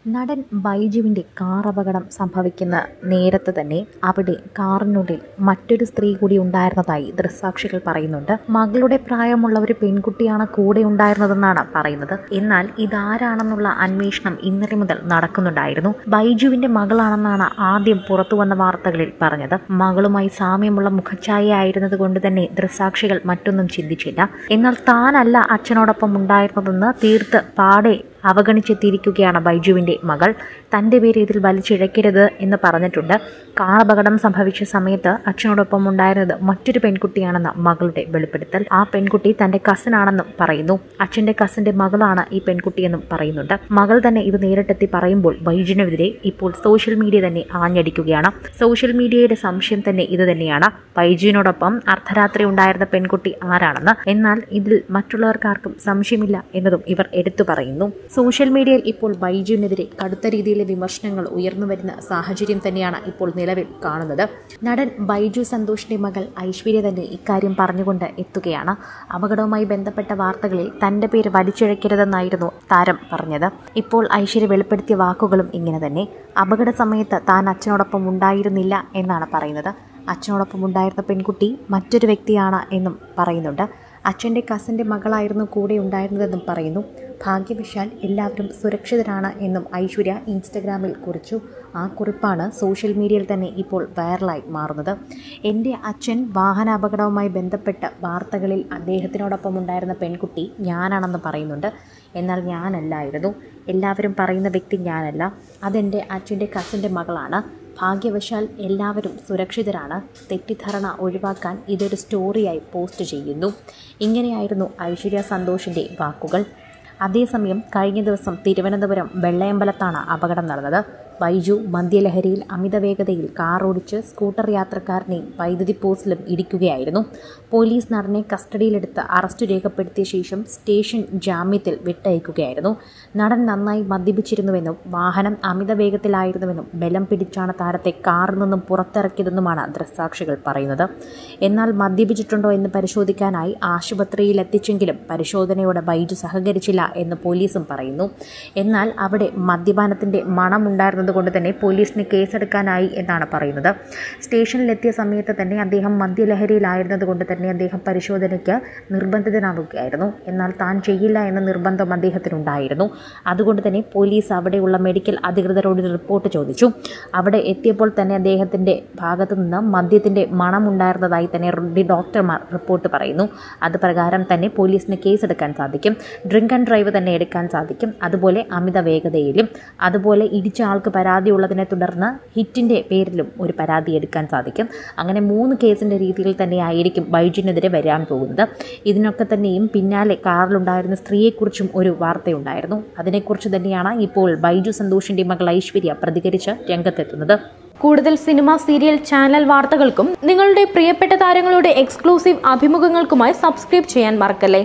നടൻ ബൈജുവിൻ്റെ കാർ അപകടം സംഭവിക്കുന്ന നേരത്ത് തന്നെ അവിടെ കാറിനുള്ളിൽ മറ്റൊരു സ്ത്രീ കൂടി ഉണ്ടായിരുന്നതായി ദൃക്സാക്ഷികൾ പറയുന്നുണ്ട് മകളുടെ പ്രായമുള്ള ഒരു പെൺകുട്ടിയാണ് കൂടെ ഉണ്ടായിരുന്നതെന്നാണ് പറയുന്നത് എന്നാൽ ഇതാരാണെന്നുള്ള അന്വേഷണം ഇന്നലെ മുതൽ നടക്കുന്നുണ്ടായിരുന്നു ബൈജുവിന്റെ മകളാണെന്നാണ് ആദ്യം പുറത്തു വന്ന വാർത്തകളിൽ പറഞ്ഞത് മകളുമായി സാമ്യമുള്ള മുഖഛായ ആയിരുന്നത് കൊണ്ട് തന്നെ ദൃക്സാക്ഷികൾ മറ്റൊന്നും ചിന്തിച്ചില്ല എന്നാൽ താനല്ല അച്ഛനോടൊപ്പം ഉണ്ടായിരുന്നതെന്ന് തീർത്ത് പാടെ അവഗണിച്ചെത്തിയിരിക്കുകയാണ് ബൈജുവിൻ്റെ മകൾ തൻ്റെ പേര് ഇതിൽ വലിച്ചിഴക്കരുത് എന്ന് പറഞ്ഞിട്ടുണ്ട് കാർ അപകടം സംഭവിച്ച സമയത്ത് അച്ഛനോടൊപ്പം ഉണ്ടായിരുന്നത് മറ്റൊരു പെൺകുട്ടിയാണെന്ന് മകളുടെ വെളിപ്പെടുത്തൽ ആ പെൺകുട്ടി തൻ്റെ കസിനാണെന്നും പറയുന്നു അച്ഛൻ്റെ കസിൻ്റെ മകളാണ് ഈ പെൺകുട്ടിയെന്നും പറയുന്നുണ്ട് മകൾ തന്നെ ഇത് നേരിട്ടെത്തി പറയുമ്പോൾ ബൈജുവിനെതിരെ ഇപ്പോൾ സോഷ്യൽ മീഡിയ തന്നെ ആഞ്ഞടിക്കുകയാണ് സോഷ്യൽ മീഡിയയുടെ സംശയം തന്നെ ഇത് തന്നെയാണ് ബൈജുവിനോടൊപ്പം അർദ്ധരാത്രി ഉണ്ടായിരുന്ന പെൺകുട്ടി ആരാണെന്ന് എന്നാൽ ഇതിൽ മറ്റുള്ളവർക്കാർക്കും സംശയമില്ല എന്നതും ഇവർ എടുത്തു പറയുന്നു സോഷ്യൽ മീഡിയയിൽ ഇപ്പോൾ ബൈജുവിനെതിരെ കടുത്ത രീതിയിലെ വിമർശനങ്ങൾ ഉയർന്നു വരുന്ന സാഹചര്യം തന്നെയാണ് ഇപ്പോൾ നിലവിൽ കാണുന്നത് നടൻ ബൈജു സന്തോഷിന്റെ മകൾ ഐശ്വര്യ തന്നെ ഇക്കാര്യം പറഞ്ഞുകൊണ്ട് എത്തുകയാണ് അപകടവുമായി ബന്ധപ്പെട്ട വാർത്തകളിൽ തന്റെ പേര് വലിച്ചിഴക്കരുതെന്നായിരുന്നു താരം പറഞ്ഞത് ഇപ്പോൾ ഐശ്വര്യ വെളിപ്പെടുത്തിയ വാക്കുകളും ഇങ്ങനെ തന്നെ അപകട സമയത്ത് താൻ അച്ഛനോടൊപ്പം ഉണ്ടായിരുന്നില്ല എന്നാണ് പറയുന്നത് അച്ഛനോടൊപ്പം ഉണ്ടായിരുന്ന പെൺകുട്ടി മറ്റൊരു വ്യക്തിയാണ് എന്നും പറയുന്നുണ്ട് അച്ഛൻ്റെ കസിൻ്റെ മകളായിരുന്നു കൂടെ ഉണ്ടായിരുന്നതെന്നും പറയുന്നു ഭാഗ്യവശാൽ എല്ലാവരും സുരക്ഷിതരാണ് എന്നും ഐശ്വര്യ ഇൻസ്റ്റഗ്രാമിൽ കുറിച്ചു ആ കുറിപ്പാണ് സോഷ്യൽ മീഡിയയിൽ തന്നെ ഇപ്പോൾ വൈറലായി മാറുന്നത് എൻ്റെ അച്ഛൻ വാഹനാപകടവുമായി ബന്ധപ്പെട്ട വാർത്തകളിൽ അദ്ദേഹത്തിനോടൊപ്പം ഉണ്ടായിരുന്ന പെൺകുട്ടി ഞാനാണെന്ന് പറയുന്നുണ്ട് എന്നാൽ ഞാനല്ലായിരുന്നു എല്ലാവരും പറയുന്ന വ്യക്തി ഞാനല്ല അതെൻ്റെ അച്ഛൻ്റെ കസിൻ്റെ മകളാണ് ഭാഗ്യവശാൽ എല്ലാവരും സുരക്ഷിതരാണ് തെറ്റിദ്ധാരണ ഒഴിവാക്കാൻ ഇതൊരു സ്റ്റോറിയായി പോസ്റ്റ് ചെയ്യുന്നു ഇങ്ങനെയായിരുന്നു ഐശ്വര്യ സന്തോഷിൻ്റെ വാക്കുകൾ അതേസമയം കഴിഞ്ഞ ദിവസം തിരുവനന്തപുരം വെള്ളയമ്പലത്താണ് അപകടം നടന്നത് ബൈജു മദ്യലഹരിയിൽ അമിത വേഗതയിൽ കാർ ഓടിച്ച് സ്കൂട്ടർ യാത്രക്കാരനെയും വൈദ്യുതി പോസ്റ്റിലും ഇടിക്കുകയായിരുന്നു പോലീസ് നടനെ കസ്റ്റഡിയിലെടുത്ത് അറസ്റ്റ് രേഖപ്പെടുത്തിയ ശേഷം സ്റ്റേഷൻ ജാമ്യത്തിൽ വിട്ടയക്കുകയായിരുന്നു നടൻ നന്നായി മദ്യപിച്ചിരുന്നുവെന്നും വാഹനം അമിത വേഗത്തിലായിരുന്നുവെന്നും ബലം പിടിച്ചാണ് താരത്തെ കാറിൽ നിന്നും പുറത്തിറക്കിയതെന്നുമാണ് ദൃക്സാക്ഷികൾ പറയുന്നത് എന്നാൽ മദ്യപിച്ചിട്ടുണ്ടോ എന്ന് പരിശോധിക്കാനായി ആശുപത്രിയിൽ എത്തിച്ചെങ്കിലും പരിശോധനയോടെ ബൈജു സഹകരിച്ചില്ല എന്ന് പോലീസും പറയുന്നു എന്നാൽ അവിടെ മദ്യപാനത്തിൻ്റെ മണമുണ്ടായിരുന്നത് കൊണ്ട് തന്നെ പോലീസിന് കേസെടുക്കാനായി എന്നാണ് പറയുന്നത് സ്റ്റേഷനിലെത്തിയ സമയത്ത് തന്നെ അദ്ദേഹം മദ്യലഹരിയിലായിരുന്നത് കൊണ്ട് തന്നെ അദ്ദേഹം പരിശോധനയ്ക്ക് നിർബന്ധിതനാവുകയായിരുന്നു എന്നാൽ താൻ ചെയ്യില്ല എന്ന നിർബന്ധം അദ്ദേഹത്തിനുണ്ടായിരുന്നു അതുകൊണ്ട് തന്നെ പോലീസ് അവിടെയുള്ള മെഡിക്കൽ അധികൃതരോട് റിപ്പോർട്ട് ചോദിച്ചു അവിടെ എത്തിയപ്പോൾ തന്നെ അദ്ദേഹത്തിൻ്റെ ഭാഗത്തു നിന്ന് മദ്യത്തിൻ്റെ മണമുണ്ടായിരുന്നതായി തന്നെ ഡോക്ടർമാർ റിപ്പോർട്ട് പറയുന്നു അത് പ്രകാരം തന്നെ പോലീസിന് കേസെടുക്കാൻ സാധിക്കും ഡ്രിങ്ക് ആൻഡ് ഡ്രൈവ് തന്നെ എടുക്കാൻ സാധിക്കും അതുപോലെ അമിത വേഗതയിലും അതുപോലെ ഇടിച്ച ആൾക്ക് പരാതി ഉള്ളതിനെ തുടർന്ന് ഹിറ്റിൻ്റെ പേരിലും ഒരു പരാതി എടുക്കാൻ സാധിക്കും അങ്ങനെ മൂന്ന് കേസിൻ്റെ രീതിയിൽ തന്നെ ആയിരിക്കും ബൈജുവിനെതിരെ വരാൻ പോകുന്നത് ഇതിനൊക്കെ തന്നെയും പിന്നാലെ കാറിലുണ്ടായിരുന്ന സ്ത്രീയെക്കുറിച്ചും ഒരു വാർത്തയുണ്ടായിരുന്നു അതിനെക്കുറിച്ച് തന്നെയാണ് ഇപ്പോൾ ബൈജു സന്തോഷിൻ്റെ മകൾ ഐശ്വര്യ പ്രതികരിച്ച് രംഗത്തെത്തുന്നത് കൂടുതൽ സിനിമ സീരിയൽ ചാനൽ വാർത്തകൾക്കും നിങ്ങളുടെ പ്രിയപ്പെട്ട താരങ്ങളുടെ എക്സ്ക്ലൂസീവ് അഭിമുഖങ്ങൾക്കുമായി സബ്സ്ക്രൈബ് ചെയ്യാൻ മറക്കല്ലേ